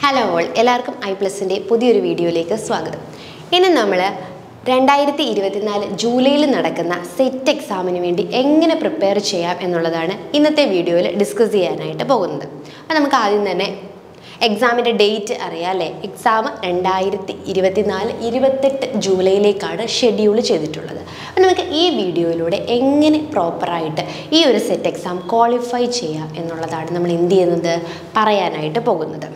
hello all എല്ലാവർക്കും I പ്ലസിൻ്റെ പുതിയൊരു വീഡിയോയിലേക്ക് സ്വാഗതം ഇന്ന് നമ്മൾ രണ്ടായിരത്തി ഇരുപത്തിനാല് ജൂലൈയിൽ നടക്കുന്ന സെറ്റ് എക്സാമിന് വേണ്ടി എങ്ങനെ പ്രിപ്പയർ ചെയ്യാം എന്നുള്ളതാണ് ഇന്നത്തെ വീഡിയോയിൽ ഡിസ്കസ് ചെയ്യാനായിട്ട് പോകുന്നത് അപ്പോൾ നമുക്ക് ആദ്യം തന്നെ എക്സാമിൻ്റെ ഡേറ്റ് അറിയാം അല്ലേ എക്സാം രണ്ടായിരത്തി ഇരുപത്തിനാല് ഇരുപത്തെട്ട് ജൂലൈയിലേക്കാണ് ഷെഡ്യൂൾ ചെയ്തിട്ടുള്ളത് അപ്പോൾ നമുക്ക് ഈ വീഡിയോയിലൂടെ എങ്ങനെ പ്രോപ്പറായിട്ട് ഈ ഒരു സെറ്റ് എക്സാം ക്വാളിഫൈ ചെയ്യാം എന്നുള്ളതാണ് നമ്മൾ എന്ത് ചെയ്യുന്നത് പറയാനായിട്ട് പോകുന്നത്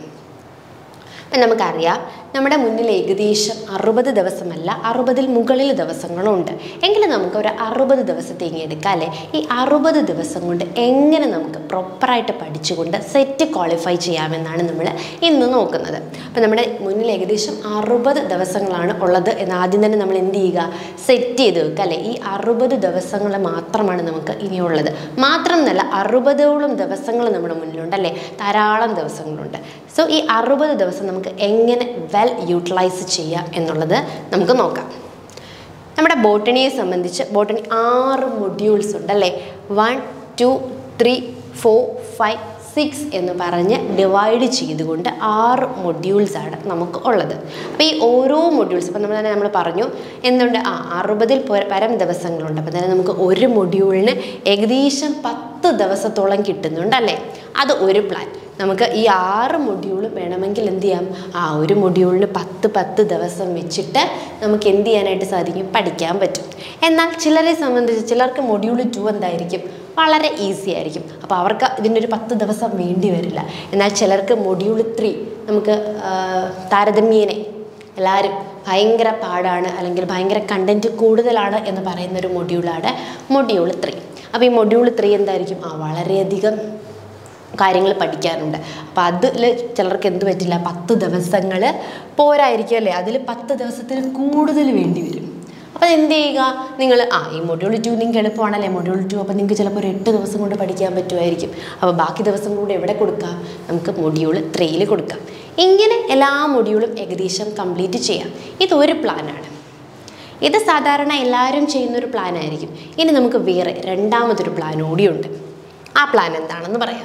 അപ്പം നമുക്കറിയാം നമ്മുടെ മുന്നിൽ ഏകദേശം അറുപത് ദിവസമല്ല അറുപതിൽ മുകളിൽ ദിവസങ്ങളുണ്ട് എങ്കിലും നമുക്ക് ഒരു അറുപത് ദിവസത്തെ ഇങ്ങനെ എടുക്കാം അല്ലേ ഈ അറുപത് ദിവസം കൊണ്ട് എങ്ങനെ നമുക്ക് പ്രോപ്പറായിട്ട് പഠിച്ചുകൊണ്ട് സെറ്റ് ക്വാളിഫൈ ചെയ്യാമെന്നാണ് നമ്മൾ ഇന്ന് നോക്കുന്നത് അപ്പം നമ്മുടെ മുന്നിൽ ഏകദേശം അറുപത് ദിവസങ്ങളാണ് ഉള്ളത് എന്ന് ആദ്യം തന്നെ നമ്മൾ എന്ത് ചെയ്യുക സെറ്റ് ചെയ്ത് വെക്കുക അല്ലേ ഈ അറുപത് ദിവസങ്ങൾ മാത്രമാണ് നമുക്ക് ഇനിയുള്ളത് മാത്രം എന്നല്ല അറുപതോളം ദിവസങ്ങൾ നമ്മുടെ മുന്നിലുണ്ട് അല്ലേ ധാരാളം ദിവസങ്ങളുണ്ട് സോ ഈ അറുപത് ദിവസം നമുക്ക് എങ്ങനെ വെൽ യൂട്ടിലൈസ് ചെയ്യാം എന്നുള്ളത് നമുക്ക് നോക്കാം നമ്മുടെ ബോട്ടണിയെ സംബന്ധിച്ച് ബോട്ടണി ആറ് മൊഡ്യൂൾസ് ഉണ്ട് അല്ലേ one two three four five six എന്ന് പറഞ്ഞ് ഡിവൈഡ് ചെയ്തുകൊണ്ട് ആറ് മൊഡ്യൂൾസാണ് നമുക്ക് ഉള്ളത് അപ്പോൾ ഈ ഓരോ മൊഡ്യൂൾസ് ഇപ്പം നമ്മൾ തന്നെ നമ്മൾ പറഞ്ഞു എന്തുണ്ട് ആ അറുപതിൽ പര- പരം ദിവസങ്ങളുണ്ട് അപ്പം തന്നെ നമുക്ക് ഒരു മൊഡ്യൂളിന് ഏകദേശം പത്ത് ദിവസത്തോളം കിട്ടുന്നുണ്ട് അല്ലേ അത് ഒരു പ്ലാൻ നമുക്ക് ഈ ആറ് മൊഡ്യൂൾ വേണമെങ്കിൽ എന്ത് ചെയ്യാം ആ ഒരു മൊഡ്യൂളിന് പത്ത് പത്ത് ദിവസം വെച്ചിട്ട് നമുക്ക് എന്ത് ചെയ്യാനായിട്ട് സാധിക്കും പഠിക്കാൻ പറ്റും എന്നാൽ ചിലരെ സംബന്ധിച്ച് ചിലർക്ക് മൊഡ്യൂൾ ടു എന്തായിരിക്കും വളരെ ഈസി ആയിരിക്കും അപ്പോൾ അവർക്ക് ഇതിൻ്റെ ഒരു പത്ത് ദിവസം വേണ്ടി വരില്ല എന്നാൽ ചിലർക്ക് മൊഡ്യൂൾ ത്രീ നമുക്ക് ആ, താരതമ്യേനെ എല്ലാവരും ഭയങ്കര പാടാണ് അല്ലെങ്കിൽ ഭയങ്കര കണ്ടൻറ്റ് കൂടുതലാണ് എന്ന് പറയുന്ന ഒരു മൊഡ്യൂളാണ് മൊഡ്യൂൾ ത്രീ അപ്പോൾ ഈ മൊഡ്യൂൾ ത്രീ എന്തായിരിക്കും ആ വളരെയധികം കാര്യങ്ങൾ പഠിക്കാനുണ്ട് അപ്പോൾ അതിൽ ചിലർക്ക് എന്ത് പറ്റില്ല പത്ത് ദിവസങ്ങൾ പോരായിരിക്കും അല്ലേ അതിൽ പത്ത് ദിവസത്തിൽ കൂടുതൽ വേണ്ടി വരും അപ്പോൾ എന്ത് ചെയ്യുക നിങ്ങൾ ആ ഈ മൊഡ്യൂൾ ടു നിങ്ങൾക്ക് എളുപ്പമാണല്ലേ മൊഡ്യൂൾ ടു അപ്പോൾ നിങ്ങൾക്ക് ചിലപ്പോൾ ഒരു എട്ട് ദിവസം കൊണ്ട് പഠിക്കാൻ പറ്റുമായിരിക്കും അപ്പോൾ ബാക്കി ദിവസം കൂടെ എവിടെ കൊടുക്കാം നമുക്ക് മൊഡ്യൂൾ ത്രീയിൽ കൊടുക്കാം ഇങ്ങനെ എല്ലാ മൊഡ്യൂളും ഏകദേശം കംപ്ലീറ്റ് ചെയ്യാം ഇതൊരു പ്ലാനാണ് ഇത് സാധാരണ എല്ലാവരും ചെയ്യുന്നൊരു പ്ലാൻ ആയിരിക്കും ഇനി നമുക്ക് വേറെ രണ്ടാമതൊരു പ്ലാൻ കൂടിയുണ്ട് ആ പ്ലാൻ എന്താണെന്ന് പറയാം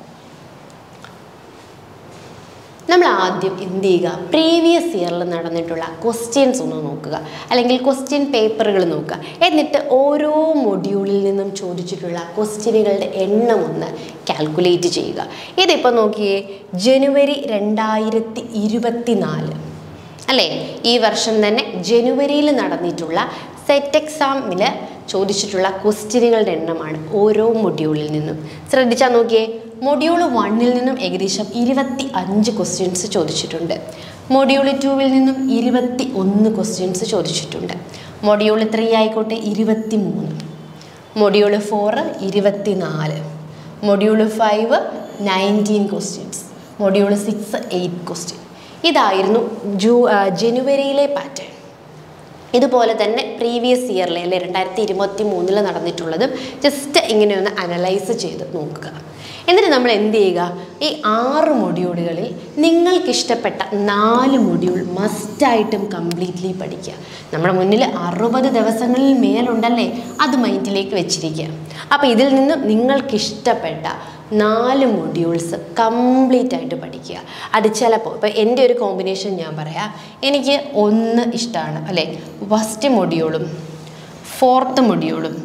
നമ്മൾ ആദ്യം എന്ത് ചെയ്യുക പ്രീവിയസ് ഇയറിൽ നടന്നിട്ടുള്ള ക്വസ്റ്റ്യൻസ് ഒന്ന് നോക്കുക അല്ലെങ്കിൽ ക്വസ്റ്റ്യൻ പേപ്പറുകൾ നോക്കുക എന്നിട്ട് ഓരോ മൊഡ്യൂളിൽ നിന്നും ചോദിച്ചിട്ടുള്ള ക്വസ്റ്റ്യനുകളുടെ എണ്ണം ഒന്ന് കാൽക്കുലേറ്റ് ചെയ്യുക ഇതിപ്പോൾ നോക്കിയേ ജനുവരി രണ്ടായിരത്തി ഇരുപത്തി നാല് അല്ലേ ഈ വർഷം തന്നെ ജനുവരിയിൽ നടന്നിട്ടുള്ള സെറ്റ് എക്സാമിൽ ചോദിച്ചിട്ടുള്ള ക്വസ്റ്റ്യനുകളുടെ എണ്ണമാണ് ഓരോ മൊഡ്യൂളിൽ നിന്നും ശ്രദ്ധിച്ചാൽ നോക്കിയേ മൊഡ്യൂൾ വണ്ണിൽ നിന്നും ഏകദേശം ഇരുപത്തി അഞ്ച് ക്വസ്റ്റ്യൻസ് ചോദിച്ചിട്ടുണ്ട് മൊഡ്യൂൾ ടുവിൽ നിന്നും ഇരുപത്തി ഒന്ന് ക്വസ്റ്റ്യൻസ് ചോദിച്ചിട്ടുണ്ട് മൊഡ്യൂൾ ത്രീ ആയിക്കോട്ടെ ഇരുപത്തി മൂന്ന് മൊഡ്യൂൾ ഫോറ് ഇരുപത്തി നാല് module five nineteen questions module six eight question ഇതായിരുന്നു ജൂ ആ, ജനുവരിയിലെ പാറ്റേൺ ഇതുപോലെ തന്നെ പ്രീവിയസ് ഇയറിലെ അല്ലെ രണ്ടായിരത്തി ഇരുപത്തി മൂന്നിൽ നടന്നിട്ടുള്ളതും ജസ്റ്റ് ഇങ്ങനെ ഒന്ന് അനലൈസ് ചെയ്ത് നോക്കുക എന്നിട്ട് നമ്മൾ എന്ത് ചെയ്യുക ഈ ആറ് മൊഡ്യൂളുകളിൽ നിങ്ങൾക്കിഷ്ടപ്പെട്ട നാല് മൊഡ്യൂൾ മസ്റ്റായിട്ടും കംപ്ലീറ്റ്ലി പഠിക്കുക നമ്മുടെ മുന്നിൽ അറുപത് ദിവസങ്ങളിൽ മേലുണ്ടല്ലേ അത് മൈൻഡിലേക്ക് വെച്ചിരിക്കുക അപ്പോൾ ഇതിൽ നിന്നും നിങ്ങൾക്കിഷ്ടപ്പെട്ട നാല് മൊഡ്യൂൾസ് കംപ്ലീറ്റ് ആയിട്ട് പഠിക്കുക അത് ചിലപ്പോൾ ഇപ്പോൾ എൻ്റെ ഒരു കോമ്പിനേഷൻ ഞാൻ പറയാം എനിക്ക് ഒന്ന് ഇഷ്ടമാണ് അല്ലേ ഫസ്റ്റ് മൊഡ്യൂളും ഫോർത്ത് മൊഡ്യൂളും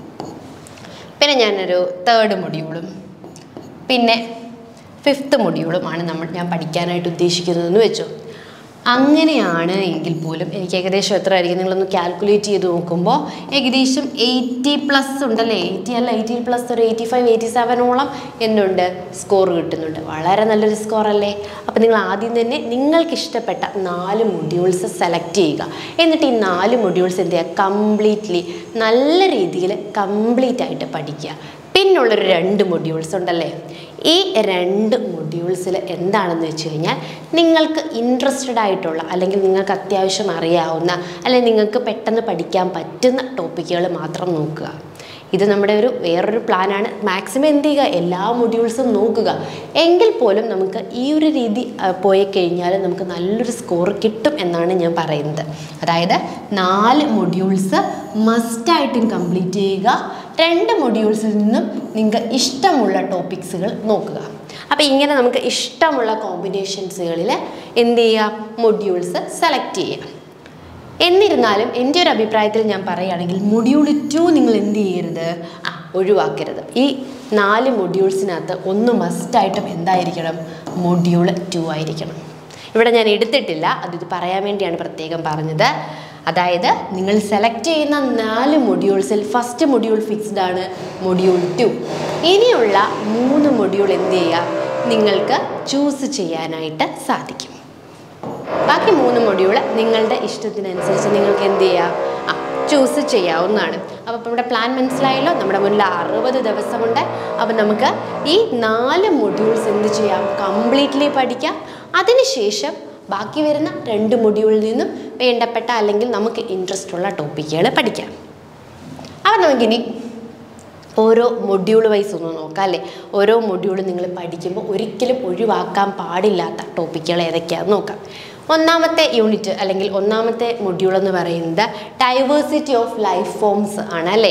പിന്നെ ഞാനൊരു തേർഡ് മൊഡ്യൂളും പിന്നെ ഫിഫ്ത്ത് മൊഡ്യൂളുമാണ് നമ്മൾ ഞാൻ പഠിക്കാനായിട്ട് ഉദ്ദേശിക്കുന്നതെന്ന് വെച്ചു അങ്ങനെയാണ് എങ്കിൽ പോലും എനിക്ക് ഏകദേശം എത്ര ആയിരിക്കും നിങ്ങളൊന്ന് കാൽക്കുലേറ്റ് ചെയ്ത് നോക്കുമ്പോൾ ഏകദേശം എയ്റ്റി പ്ലസ് ഉണ്ടല്ലേ എയ്റ്റി അല്ല എയ്റ്റി പ്ലസ് ഒരു എയ്റ്റി ഫൈവ് എയ്റ്റി സെവനോളം എന്തുണ്ട് സ്കോർ കിട്ടുന്നുണ്ട് വളരെ നല്ലൊരു സ്കോർ അല്ലേ അപ്പോൾ നിങ്ങൾ ആദ്യം തന്നെ നിങ്ങൾക്ക് ഇഷ്ടപ്പെട്ട നാല് മൊഡ്യൂൾസ് സെലക്ട് ചെയ്യുക എന്നിട്ട് ഈ നാല് മൊഡ്യൂൾസ് എന്ത് ചെയ്യുക കംപ്ലീറ്റ്ലി നല്ല രീതിയിൽ കംപ്ലീറ്റ് ആയിട്ട് പഠിക്കുക പിന്നുള്ളൊരു രണ്ട് മൊഡ്യൂൾസ് ഉണ്ടല്ലേ ഈ രണ്ട് മൊഡ്യൂൾസിൽ എന്താണെന്ന് വെച്ച് കഴിഞ്ഞാൽ നിങ്ങൾക്ക് ഇൻട്രസ്റ്റഡ് ആയിട്ടുള്ള അല്ലെങ്കിൽ നിങ്ങൾക്ക് അത്യാവശ്യം അറിയാവുന്ന അല്ലെങ്കിൽ നിങ്ങൾക്ക് പെട്ടെന്ന് പഠിക്കാൻ പറ്റുന്ന ടോപ്പിക്കുകൾ മാത്രം നോക്കുക ഇത് നമ്മുടെ ഒരു വേറൊരു പ്ലാനാണ് മാക്സിമം എന്ത് ചെയ്യുക എല്ലാ മൊഡ്യൂൾസും നോക്കുക എങ്കിൽ പോലും നമുക്ക് ഈ ഒരു രീതി ആ, പോയി കഴിഞ്ഞാൽ നമുക്ക് നല്ലൊരു സ്കോർ കിട്ടും എന്നാണ് ഞാൻ പറയുന്നത് അതായത് നാല് മൊഡ്യൂൾസ് മസ്റ്റായിട്ടും കംപ്ലീറ്റ് ചെയ്യുക രണ്ട് മൊഡ്യൂൾസിൽ നിന്നും നിങ്ങൾക്ക് ഇഷ്ടമുള്ള ടോപ്പിക്സുകൾ നോക്കുക അപ്പോൾ ഇങ്ങനെ നമുക്ക് ഇഷ്ടമുള്ള കോമ്പിനേഷൻസുകളിൽ എന്ത് ചെയ്യുക മൊഡ്യൂൾസ് സെലക്ട് ചെയ്യുക എന്നിരുന്നാലും എൻ്റെ ഒരു അഭിപ്രായത്തിൽ ഞാൻ പറയുകയാണെങ്കിൽ മൊഡ്യൂൾ ടു നിങ്ങൾ എന്ത് ചെയ്യരുത് ആ ഒഴിവാക്കരുത് ഈ നാല് മൊഡ്യൂൾസിനകത്ത് ഒന്ന് മസ്റ്റായിട്ടും എന്തായിരിക്കണം മൊഡ്യൂൾ ടു ആയിരിക്കണം ഇവിടെ ഞാൻ എടുത്തിട്ടില്ല അത് ഇത് പറയാൻ വേണ്ടിയാണ് പ്രത്യേകം പറഞ്ഞത് അതായത് നിങ്ങൾ സെലക്ട് ചെയ്യുന്ന നാല് മൊഡ്യൂൾസിൽ ഫസ്റ്റ് മൊഡ്യൂൾ ഫിക്സ്ഡ് ആണ് മൊഡ്യൂൾ ടു ഇനിയുള്ള മൂന്ന് മൊഡ്യൂൾ എന്ത് ചെയ്യുക നിങ്ങൾക്ക് ചൂസ് ചെയ്യാനായിട്ട് സാധിക്കും ബാക്കി മൂന്ന് മൊഡ്യൂൾ നിങ്ങളുടെ ഇഷ്ടത്തിനനുസരിച്ച് നിങ്ങൾക്ക് എന്ത് ചെയ്യാം ആ ചൂസ് ചെയ്യാവുന്നതാണ് അപ്പോൾ ഇപ്പോൾ നമ്മുടെ പ്ലാൻ മനസ്സിലായല്ലോ നമ്മുടെ മുന്നിൽ അറുപത് ദിവസമുണ്ട് അപ്പോൾ നമുക്ക് ഈ നാല് മൊഡ്യൂൾസ് എന്ത് ചെയ്യാം കംപ്ലീറ്റ്ലി പഠിക്കാം അതിനുശേഷം ബാക്കി വരുന്ന രണ്ട് മൊഡ്യൂളിൽ നിന്നും വേണ്ടപ്പെട്ട അല്ലെങ്കിൽ നമുക്ക് ഇൻട്രസ്റ്റ് ഉള്ള ടോപ്പിക്കുകൾ പഠിക്കാം അപ്പോൾ നമുക്കിനി ഓരോ മൊഡ്യൂൾ വൈസ് ഒന്ന് നോക്കാം അല്ലേ ഓരോ മൊഡ്യൂളും നിങ്ങൾ പഠിക്കുമ്പോൾ ഒരിക്കലും ഒഴിവാക്കാൻ പാടില്ലാത്ത ടോപ്പിക്കുകൾ ഏതൊക്കെയാണെന്ന് നോക്കാം ഒന്നാമത്തെ യൂണിറ്റ് അല്ലെങ്കിൽ ഒന്നാമത്തെ മൊഡ്യൂൾ എന്ന് പറയുന്നത് ഡൈവേഴ്സിറ്റി ഓഫ് ലൈഫ് ഫോംസ് ആണ് അല്ലേ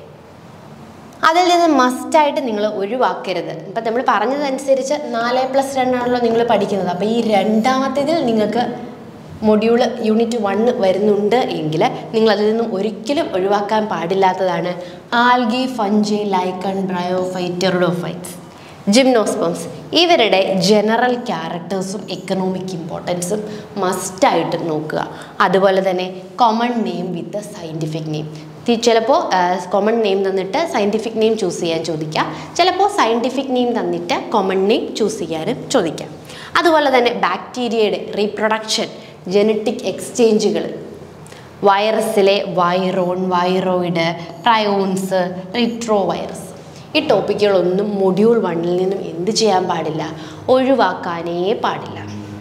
അതിൽ നിന്ന് മസ്റ്റായിട്ട് നിങ്ങൾ ഒഴിവാക്കരുത് ഇപ്പം നമ്മൾ പറഞ്ഞതനുസരിച്ച് നാല് പ്ലസ് രണ്ടാണല്ലോ നിങ്ങൾ പഠിക്കുന്നത് അപ്പോൾ ഈ രണ്ടാമത്തേതിൽ നിങ്ങൾക്ക് മൊഡ്യൂൾ യൂണിറ്റ് വണ്ണ് വരുന്നുണ്ട് എങ്കിൽ നിങ്ങൾ അതിൽ നിന്നും ഒരിക്കലും ഒഴിവാക്കാൻ പാടില്ലാത്തതാണ് algae fungi lichen bryophyte pteridophytes gymnosperms ഇവരുടെ ജനറൽ ക്യാരക്ടേഴ്സും എക്കണോമിക് ഇമ്പോർട്ടൻസും മസ്റ്റായിട്ട് നോക്കുക അതുപോലെ തന്നെ common name with scientific name ചിലപ്പോൾ കോമൺ നെയിം തന്നിട്ട് സയൻറ്റിഫിക് നെയിം ചൂസ് ചെയ്യാൻ ചോദിക്കാം ചിലപ്പോൾ സയൻറ്റിഫിക് നെയിം തന്നിട്ട് കോമൺ നെയിം ചൂസ് ചെയ്യാനും ചോദിക്കാം അതുപോലെ തന്നെ ബാക്ടീരിയയുടെ റീപ്രൊഡക്ഷൻ ജനറ്റിക് എക്സ്ചേഞ്ചുകൾ വൈറസിലെ virion viroid prions retrovirus ഈ ടോപ്പിക്കുകളൊന്നും മൊഡ്യൂൾ വണ്ണിൽ നിന്നും എന്ത് ചെയ്യാൻ പാടില്ല ഒഴിവാക്കാനേ പാടില്ല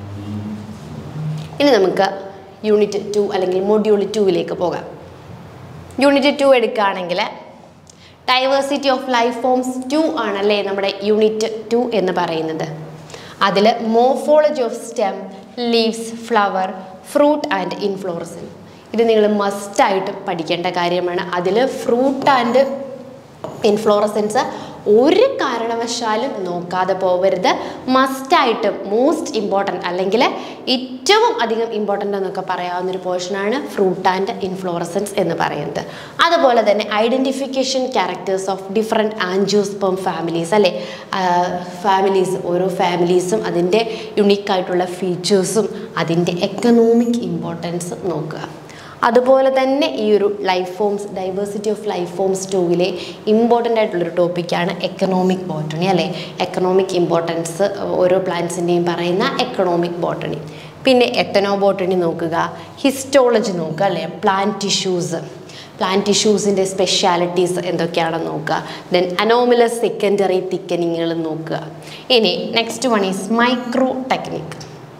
ഇനി നമുക്ക് യൂണിറ്റ് ടു അല്ലെങ്കിൽ മൊഡ്യൂൾ ടുവിലേക്ക് പോകാം യൂണിറ്റ് ടു എടുക്കുകയാണെങ്കിൽ diversity of life forms two ആണല്ലേ നമ്മുടെ യൂണിറ്റ് ടു എന്ന് പറയുന്നത് അതിൽ morphology of stem leaves flower fruit and inflorescence ഇത് നിങ്ങൾ മസ്റ്റായിട്ട് പഠിക്കേണ്ട കാര്യമാണ് അതിൽ ഫ്രൂട്ട് ആൻഡ് ഇൻഫ്ലോറസൻസ് ഒരു കാരണവശാലും നോക്കാതെ പോകരുത് മസ്റ്റായിട്ടും മോസ്റ്റ് ഇമ്പോർട്ടൻറ്റ് അല്ലെങ്കിൽ ഏറ്റവും അധികം ഇമ്പോർട്ടൻ്റ് എന്നൊക്കെ പറയാവുന്നൊരു പോർഷനാണ് ഫ്രൂട്ട് ആൻഡ് ഇൻഫ്ലോറസൻസ് എന്ന് പറയുന്നത് അതുപോലെ തന്നെ identification characters of different angiosperm families അല്ലേ ഫാമിലീസ് ഓരോ ഫാമിലീസും അതിൻ്റെ യുണീക്കായിട്ടുള്ള ഫീച്ചേഴ്സും അതിൻ്റെ എക്കണോമിക് ഇമ്പോർട്ടൻസ് നോക്കുക അതുപോലെ തന്നെ ഈ ഒരു life forms diversity of life forms ടൂവിലെ ഇമ്പോർട്ടൻ്റ് ആയിട്ടുള്ളൊരു ടോപ്പിക്കാണ് എക്കണോമിക് ബോട്ടണി അല്ലേ എക്കണോമിക് ഇമ്പോർട്ടൻസ് ഓരോ പ്ലാന്റ്സിൻ്റെയും പറയുന്ന എക്കണോമിക് ബോട്ടണി പിന്നെ എത്തനോ ബോട്ടണി നോക്കുക ഹിസ്റ്റോളജി നോക്കുക അല്ലേ പ്ലാന്റ് ടിഷ്യൂസ് പ്ലാന്റ് ടിഷ്യൂസിൻ്റെ സ്പെഷ്യാലിറ്റീസ് എന്തൊക്കെയാണെന്ന് നോക്കുക ദെൻ അനോമിലസ് സെക്കൻഡറി തിക്കനിങ്ങുകൾ നോക്കുക ഇനി next one is micro technique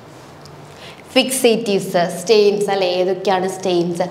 fixatives stains അല്ലെ ഏതൊക്കെയാണ് സ്റ്റെയിൻസ്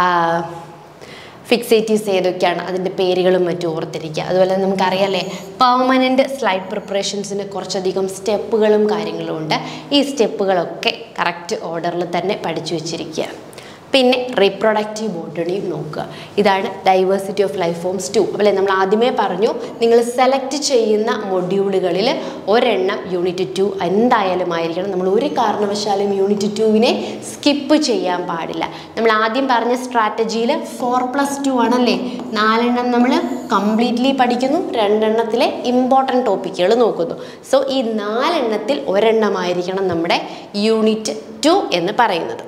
ഫിക്സേറ്റീവ്സ് ഏതൊക്കെയാണ് അതിൻ്റെ പേരുകളും മറ്റും ഓർത്തിരിക്കുക അതുപോലെ തന്നെ നമുക്കറിയാമല്ലേ പെർമനൻറ്റ് സ്ലൈഡ് പ്രിപ്പറേഷൻസിന് കുറച്ചധികം സ്റ്റെപ്പുകളും കാര്യങ്ങളും ഉണ്ട് ഈ സ്റ്റെപ്പുകളൊക്കെ കറക്റ്റ് ഓർഡറിൽ തന്നെ പഠിച്ചു വെച്ചിരിക്കുക പിന്നെ റീപ്രൊഡക്റ്റീവ് ബോട്ടണിയും നോക്കുക ഇതാണ് diversity of life forms two അല്ലേ നമ്മൾ ആദ്യമേ പറഞ്ഞു നിങ്ങൾ സെലക്ട് ചെയ്യുന്ന മൊഡ്യൂളുകളിൽ ഒരെണ്ണം യൂണിറ്റ് ടു എന്തായാലും ആയിരിക്കണം നമ്മൾ ഒരു കാരണവശാലും യൂണിറ്റ് ടുവിനെ സ്കിപ്പ് ചെയ്യാൻ പാടില്ല നമ്മൾ ആദ്യം പറഞ്ഞ സ്ട്രാറ്റജിയിൽ ഫോർ പ്ലസ് ടു ആണല്ലേ നാലെണ്ണം നമ്മൾ കംപ്ലീറ്റ്ലി പഠിക്കുന്നു രണ്ടെണ്ണത്തിലെ ഇമ്പോർട്ടൻറ്റ് ടോപ്പിക്കുകൾ നോക്കുന്നു സോ ഈ നാലെണ്ണത്തിൽ ഒരെണ്ണമായിരിക്കണം നമ്മുടെ യൂണിറ്റ് ടു എന്ന് പറയുന്നത്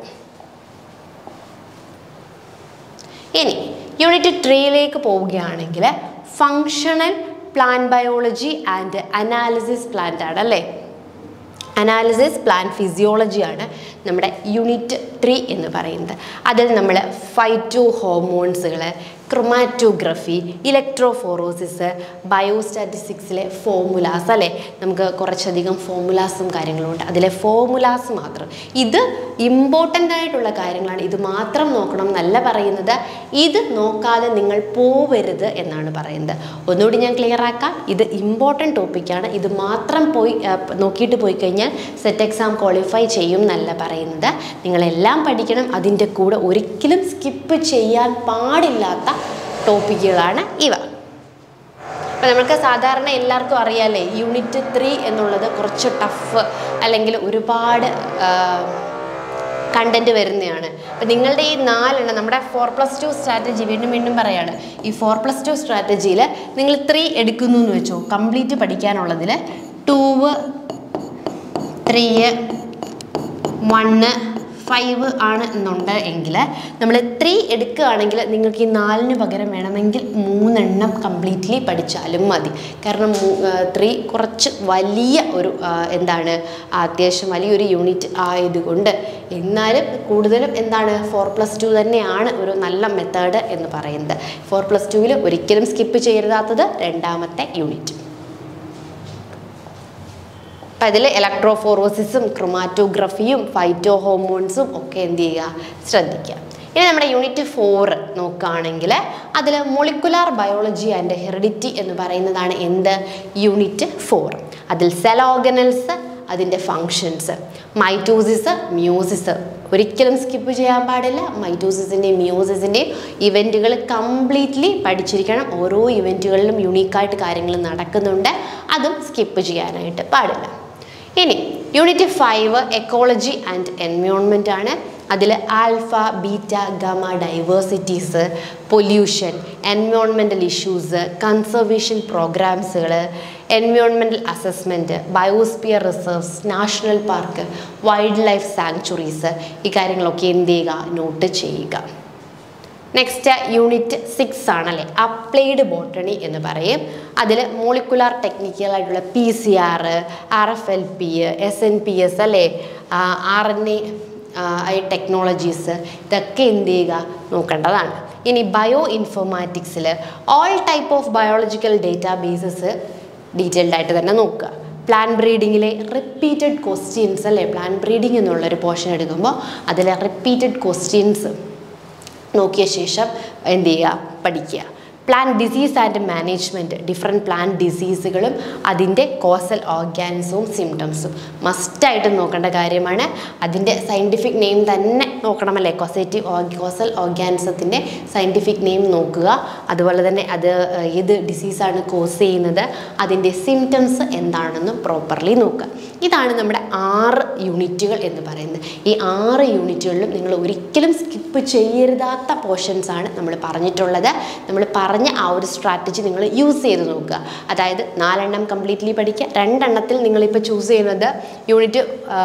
ഇനി യൂണിറ്റ് ത്രീയിലേക്ക് പോവുകയാണെങ്കിൽ functional plant biology and analysis plant ആണ് അല്ലേ അനാലിസിസ് പ്ലാൻ ഫിസിയോളജിയാണ് നമ്മുടെ യൂണിറ്റ് ത്രീ എന്ന് പറയുന്നത് അതിൽ നമ്മൾ ഫൈറ്റോ ഹോർമോൺസുകൾ ക്രൊമാറ്റോഗ്രഫി ഇലക്ട്രോഫോറോസിസ് ബയോസ്റ്റാറ്റിസ്റ്റിക്സിലെ ഫോർമുലാസ് അല്ലേ നമുക്ക് കുറച്ചധികം ഫോർമുലാസും കാര്യങ്ങളും ഉണ്ട് അതിലെ ഫോർമുലാസ് മാത്രം ഇത് ഇമ്പോർട്ടൻ്റ് ആയിട്ടുള്ള കാര്യങ്ങളാണ് ഇത് മാത്രം നോക്കണം എന്നല്ല പറയുന്നത് ഇത് നോക്കാതെ നിങ്ങൾ പോവരുത് എന്നാണ് പറയുന്നത് ഒന്നുകൂടി ഞാൻ ക്ലിയർ ആക്കാം ഇത് ഇമ്പോർട്ടൻ്റ് ടോപ്പിക്കാണ് ഇത് മാത്രം പോയി ആ, നോക്കിയിട്ട് പോയി കഴിഞ്ഞാൽ സെറ്റ് എക്സാം ക്വാളിഫൈ ചെയ്യും എന്നല്ല പറയുന്നത് നിങ്ങളെല്ലാം പഠിക്കണം അതിൻ്റെ കൂടെ ഒരിക്കലും സ്കിപ്പ് ചെയ്യാൻ പാടില്ലാത്ത ടോപ്പിക്കുകളാണ് ഇവ അപ്പം നമുക്ക് സാധാരണ എല്ലാവർക്കും അറിയാമല്ലേ യൂണിറ്റ് ത്രീ എന്നുള്ളത് കുറച്ച് ടഫ് അല്ലെങ്കിൽ ഒരുപാട് കണ്ടന്റ് വരുന്നതാണ് അപ്പം നിങ്ങളുടെ ഈ നാലെണ്ണം നമ്മുടെ ഫോർ പ്ലസ് ടു സ്ട്രാറ്റജി വീണ്ടും വീണ്ടും പറയാണ് ഈ ഫോർ പ്ലസ് ടു സ്ട്രാറ്റജിയിൽ നിങ്ങൾ ത്രീ എടുക്കുന്നു എന്ന് വെച്ചോ കംപ്ലീറ്റ് പഠിക്കാനുള്ളതിൽ ടൂവ് ത്രീ വണ്ണ് ഫൈവ് ആണ് എന്നുണ്ട് എങ്കിൽ നമ്മൾ ത്രീ എടുക്കുകയാണെങ്കിൽ നിങ്ങൾക്ക് ഈ നാലിന് പകരം വേണമെങ്കിൽ മൂന്നെണ്ണം കംപ്ലീറ്റ്ലി പഠിച്ചാലും മതി കാരണം ത്രീ കുറച്ച് വലിയ ഒരു ആ, എന്താണ് അത്യാവശ്യം വലിയൊരു യൂണിറ്റ് ആയതുകൊണ്ട് എന്നാലും കൂടുതലും എന്താണ് ഫോർ പ്ലസ് ടു തന്നെയാണ് ഒരു നല്ല മെത്തേഡ് എന്ന് പറയുന്നത് ഫോർ പ്ലസ് ടുവിൽ ഒരിക്കലും സ്കിപ്പ് ചെയ്യരുതാത്തത് രണ്ടാമത്തെ യൂണിറ്റ് അപ്പം അതിൽ ഇലക്ട്രോഫോറോസിസും ക്രൊമാറ്റോഗ്രഫിയും ഫൈറ്റോ ഹോർമോൺസും ഒക്കെ എന്ത് ചെയ്യുക ശ്രദ്ധിക്കുക ഇനി നമ്മുടെ യൂണിറ്റ് ഫോർ നോക്കുകയാണെങ്കിൽ അതിൽ മൊളിക്കുലാർ ബയോളജി ആൻഡ് ഹെറിഡിറ്റി എന്ന് പറയുന്നതാണ് എന്ത് യൂണിറ്റ് ഫോർ അതിൽ സെൽ ഓർഗനൽസ് അതിൻ്റെ ഫങ്ഷൻസ് മൈറ്റോസിസ് മ്യൂസിസ് ഒരിക്കലും സ്കിപ്പ് ചെയ്യാൻ പാടില്ല മൈറ്റോസിസിൻ്റെയും മ്യൂസിസിൻ്റെയും ഇവൻറ്റുകൾ കംപ്ലീറ്റ്ലി പഠിച്ചിരിക്കണം ഓരോ ഇവൻറ്റുകളിലും യുണീക്കായിട്ട് കാര്യങ്ങൾ നടക്കുന്നുണ്ട് അതും സ്കിപ്പ് ചെയ്യാനായിട്ട് പാടില്ല ഇനി unit five ecology and environment ആണ് അതിൽ alpha beta gamma diversities pollution environmental issues conservation പ്രോഗ്രാംസുകൾ environmental assessment biosphere reserves national park wild life sanctuaries ഈ കാര്യങ്ങളൊക്കെ എന്ത് ചെയ്യുക നോട്ട് ചെയ്യുക നെക്സ്റ്റ് യൂണിറ്റ് സിക്സ് ആണല്ലേ അപ്ലൈഡ് ബോട്ടണി എന്ന് പറയും അതിൽ മോളിക്കുലാർ ടെക്നിക്കലായിട്ടുള്ള P C R R F L P S N P S അല്ലേ R N A I technologies ഇതൊക്കെ എന്ത് ചെയ്യുക നോക്കേണ്ടതാണ് ഇനി bio ഇൻഫോർമാറ്റിക്സിൽ all type of biological data bases detailed ആയിട്ട് തന്നെ നോക്കുക പ്ലാൻ ബ്രീഡിങ്ങിലെ റിപ്പീറ്റഡ് ക്വസ്റ്റ്യൻസ് അല്ലേ പ്ലാൻ ബ്രീഡിംഗ് എന്നുള്ളൊരു പോർഷൻ എടുക്കുമ്പോൾ അതിലെ റിപ്പീറ്റഡ് ക്വസ്റ്റ്യൻസ് നോക്കിയ ശേഷം എന്ത് ചെയ്യുക പഠിക്കുക plant disease and management different plant ഡിസീസുകളും അതിൻ്റെ കോസൽ ഓർഗാനിസവും സിംറ്റംസും മസ്റ്റായിട്ട് നോക്കേണ്ട കാര്യമാണ് അതിൻ്റെ സയൻറ്റിഫിക് നെയിം തന്നെ നോക്കണമല്ലേ കോസേറ്റീവ് കോസൽ ഓർഗാനിസത്തിൻ്റെ സയൻറ്റിഫിക് നെയിം നോക്കുക അതുപോലെ തന്നെ അത് ഏത് ഡിസീസാണ് കോസ് ചെയ്യുന്നത് അതിൻ്റെ സിംറ്റംസ് എന്താണെന്നും പ്രോപ്പർലി നോക്കുക ഇതാണ് നമ്മുടെ ആറ് യൂണിറ്റുകൾ എന്ന് പറയുന്നത് ഈ ആറ് യൂണിറ്റുകളിലും നിങ്ങൾ ഒരിക്കലും സ്കിപ്പ് ചെയ്യരുതാത്ത പോർഷൻസ് ആണ് നമ്മൾ പറഞ്ഞിട്ടുള്ളത് നമ്മൾ പറഞ്ഞ ആ ഒരു സ്ട്രാറ്റജി നിങ്ങൾ യൂസ് ചെയ്ത് നോക്കുക അതായത് നാലെണ്ണം കംപ്ലീറ്റ്ലി പഠിക്കുക രണ്ടെണ്ണത്തിൽ നിങ്ങളിപ്പോൾ ചൂസ് ചെയ്യുന്നത് യൂണിറ്റ്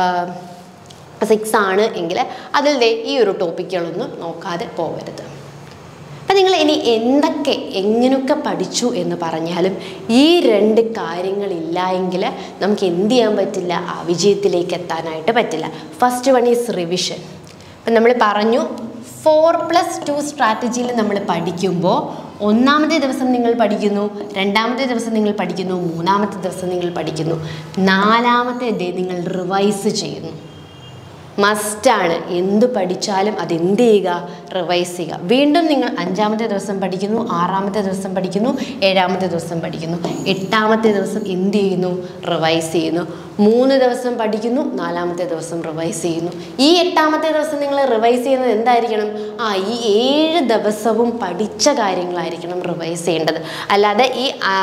സിക്സ് ആണ് എങ്കിൽ അതിൽ ദേ ഈ ഒരു ടോപ്പിക്കുകളൊന്നും നോക്കാതെ പോകരുത് അപ്പം നിങ്ങൾ ഇനി എന്തൊക്കെ എങ്ങനെയൊക്കെ പഠിച്ചു എന്ന് പറഞ്ഞാലും ഈ രണ്ട് കാര്യങ്ങളില്ല എങ്കിൽ നമുക്ക് എന്ത് ചെയ്യാൻ പറ്റില്ല ആ വിജയത്തിലേക്ക് എത്താനായിട്ട് പറ്റില്ല ഫസ്റ്റ് വൺ ഈസ് റിവിഷൻ അപ്പം നമ്മൾ പറഞ്ഞു ഫോർ പ്ലസ് ടു സ്ട്രാറ്റജിയിൽ നമ്മൾ പഠിക്കുമ്പോൾ ഒന്നാമത്തെ ദിവസം നിങ്ങൾ പഠിക്കുന്നു രണ്ടാമത്തെ ദിവസം നിങ്ങൾ പഠിക്കുന്നു മൂന്നാമത്തെ ദിവസം നിങ്ങൾ പഠിക്കുന്നു നാലാമത്തെ ഡേ നിങ്ങൾ റിവൈസ് ചെയ്യുന്നു മസ്റ്റാണ് എന്ത് പഠിച്ചാലും അത് എന്ത് ചെയ്യുക റിവൈസ് ചെയ്യുക വീണ്ടും നിങ്ങൾ അഞ്ചാമത്തെ ദിവസം പഠിക്കുന്നു ആറാമത്തെ ദിവസം പഠിക്കുന്നു ഏഴാമത്തെ ദിവസം പഠിക്കുന്നു എട്ടാമത്തെ ദിവസം എന്ത് ചെയ്യുന്നു റിവൈസ് ചെയ്യുന്നു മൂന്ന് ദിവസം പഠിക്കുന്നു നാലാമത്തെ ദിവസം റിവൈസ് ചെയ്യുന്നു ഈ എട്ടാമത്തെ ദിവസം നിങ്ങൾ റിവൈസ് ചെയ്യുന്നത് എന്തായിരിക്കണം ആ ഈ ഏഴ് ദിവസവും പഠിച്ച കാര്യങ്ങളായിരിക്കണം റിവൈസ് ചെയ്യേണ്ടത് അല്ലാതെ ഈ ആ,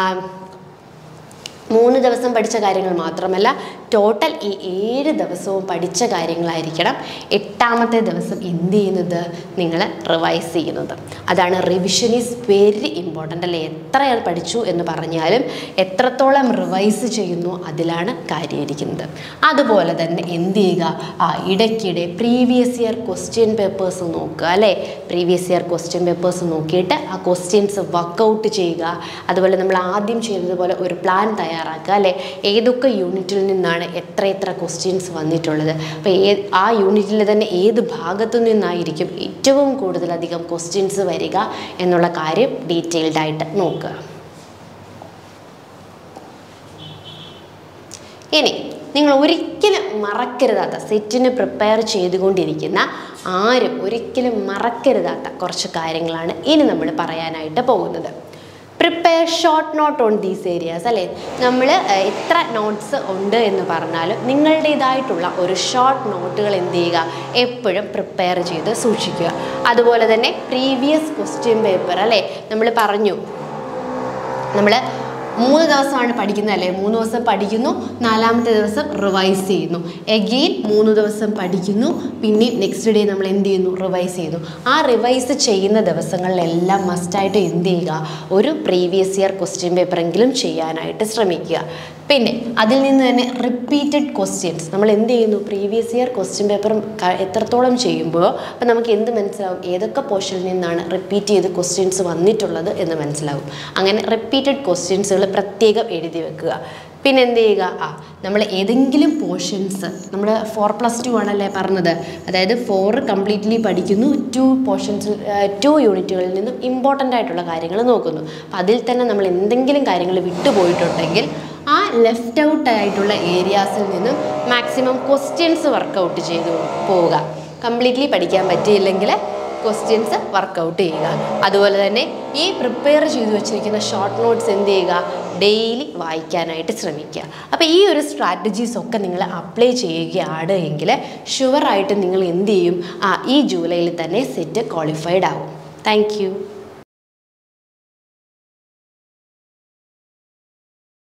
മൂന്ന് ദിവസം പഠിച്ച കാര്യങ്ങൾ മാത്രമല്ല ടോട്ടൽ ഈ ഏഴ് ദിവസവും പഠിച്ച കാര്യങ്ങളായിരിക്കണം എട്ടാമത്തെ ദിവസം എന്ത് ചെയ്യുന്നത് നിങ്ങൾ റിവൈസ് ചെയ്യുന്നത് അതാണ് റിവിഷൻ ഈസ് വെരി ഇമ്പോർട്ടൻ്റ് അല്ലേ എത്ര പഠിച്ചു എന്ന് പറഞ്ഞാലും എത്രത്തോളം റിവൈസ് ചെയ്യുന്നു അതിലാണ് കാര്യമിരിക്കുന്നത് അതുപോലെ തന്നെ എന്ത് ചെയ്യുക ആ ഇടയ്ക്കിടെ പ്രീവിയസ് ഇയർ ക്വസ്റ്റ്യൻ പേപ്പേഴ്സ് നോക്കുക അല്ലേ പ്രീവിയസ് ഇയർ ക്വസ്റ്റ്യൻ പേപ്പേഴ്സ് നോക്കിയിട്ട് ആ ക്വസ്റ്റ്യൻസ് വർക്കൗട്ട് ചെയ്യുക അതുപോലെ നമ്മൾ ആദ്യം ചെയ്തതുപോലെ ഒരു പ്ലാൻ തയ്യാറാക്കുക തയ്യാറാക്കുക അല്ലേ ഏതൊക്കെ യൂണിറ്റിൽ നിന്നാണ് എത്ര എത്ര ക്വസ്റ്റ്യൻസ് വന്നിട്ടുള്ളത് അപ്പോൾ ഏ ആ യൂണിറ്റിൽ തന്നെ ഏത് ഭാഗത്തു നിന്നായിരിക്കും ഏറ്റവും കൂടുതലധികം ക്വസ്റ്റ്യൻസ് വരിക എന്നുള്ള കാര്യം ഡീറ്റെയിൽഡ് ആയിട്ട് നോക്കുക ഇനി നിങ്ങൾ ഒരിക്കലും മറക്കരുതാത്ത സെറ്റിന് പ്രിപ്പയർ ചെയ്തുകൊണ്ടിരിക്കുന്ന ആരും ഒരിക്കലും മറക്കരുതാത്ത കുറച്ച് കാര്യങ്ങളാണ് ഇനി നമ്മൾ പറയാനായിട്ട് പോകുന്നത് prepare short note on these areas അല്ലേ നമ്മൾ എത്ര നോട്ട്സ് ഉണ്ട് എന്ന് പറഞ്ഞാലും നിങ്ങളുടേതായിട്ടുള്ള ഒരു ഷോർട്ട് നോട്ടുകൾ എന്ത് ചെയ്യുക എപ്പോഴും പ്രിപ്പയർ ചെയ്ത് സൂക്ഷിക്കുക അതുപോലെ തന്നെ പ്രീവിയസ് ക്വസ്റ്റ്യൻ പേപ്പർ അല്ലേ നമ്മൾ പറഞ്ഞു നമ്മൾ മൂന്ന് ദിവസമാണ് പഠിക്കുന്നത് അല്ലേ മൂന്ന് ദിവസം പഠിക്കുന്നു നാലാമത്തെ ദിവസം റിവൈസ് ചെയ്യുന്നു എഗെയിൻ മൂന്ന് ദിവസം പഠിക്കുന്നു പിന്നെയും നെക്സ്റ്റ് ഡേ നമ്മൾ എന്ത് ചെയ്യുന്നു റിവൈസ് ചെയ്യുന്നു ആ റിവൈസ് ചെയ്യുന്ന ദിവസങ്ങളിലെല്ലാം മസ്റ്റായിട്ട് എന്ത് ചെയ്യുക ഒരു പ്രീവിയസ് ഇയർ ക്വസ്റ്റ്യൻ പേപ്പറെങ്കിലും ചെയ്യാനായിട്ട് ശ്രമിക്കുക പിന്നെ അതിൽ നിന്ന് തന്നെ റിപ്പീറ്റഡ് ക്വസ്റ്റ്യൻസ് നമ്മൾ എന്ത് ചെയ്യുന്നു പ്രീവിയസ് ഇയർ ക്വസ്റ്റ്യൻ പേപ്പർ എത്രത്തോളം ചെയ്യുമ്പോൾ അപ്പം നമുക്ക് എന്ത് മനസ്സിലാവും ഏതൊക്കെ പോർഷനിൽ നിന്നാണ് റിപ്പീറ്റ് ചെയ്ത് ക്വസ്റ്റ്യൻസ് വന്നിട്ടുള്ളത് എന്ന് മനസ്സിലാവും അങ്ങനെ റിപ്പീറ്റഡ് ക്വസ്റ്റ്യൻസുകൾ പ്രത്യേകം എഴുതി വെക്കുക പിന്നെ എന്ത് ചെയ്യുക ആ നമ്മൾ ഏതെങ്കിലും പോർഷൻസ് നമ്മൾ ഫോർ പ്ലസ് ടു ആണല്ലേ പറഞ്ഞത് അതായത് ഫോർ കംപ്ലീറ്റ്ലി പഠിക്കുന്നു ടു പോർഷൻസ് ടു യൂണിറ്റുകളിൽ നിന്നും ഇമ്പോർട്ടൻ്റ് ആയിട്ടുള്ള കാര്യങ്ങൾ നോക്കുന്നു അപ്പം അതിൽ തന്നെ നമ്മൾ എന്തെങ്കിലും കാര്യങ്ങൾ വിട്ടുപോയിട്ടുണ്ടെങ്കിൽ ആ ലെഫ്റ്റ് ഔട്ട് ആയിട്ടുള്ള ഏരിയാസിൽ നിന്നും മാക്സിമം ക്വസ്റ്റ്യൻസ് വർക്കൗട്ട് ചെയ്തു പോവുക കംപ്ലീറ്റ്ലി പഠിക്കാൻ പറ്റിയില്ലെങ്കിൽ ക്വസ്റ്റ്യൻസ് വർക്കൗട്ട് ചെയ്യുക അതുപോലെ തന്നെ ഈ പ്രിപ്പയർ ചെയ്തു വെച്ചിരിക്കുന്ന ഷോർട്ട് നോട്ട്സ് എന്ത് ചെയ്യുക ഡെയിലി വായിക്കാനായിട്ട് ശ്രമിക്കുക അപ്പോൾ ഈ ഒരു സ്ട്രാറ്റജീസ് ഒക്കെ നിങ്ങൾ അപ്ലൈ ചെയ്യുകയാണ് എങ്കിൽ ഷുവറായിട്ട് നിങ്ങൾ എന്ത് ചെയ്യും ആ ഈ ജൂലൈയിൽ തന്നെ സെറ്റ് ക്വാളിഫൈഡ് ആവും താങ്ക്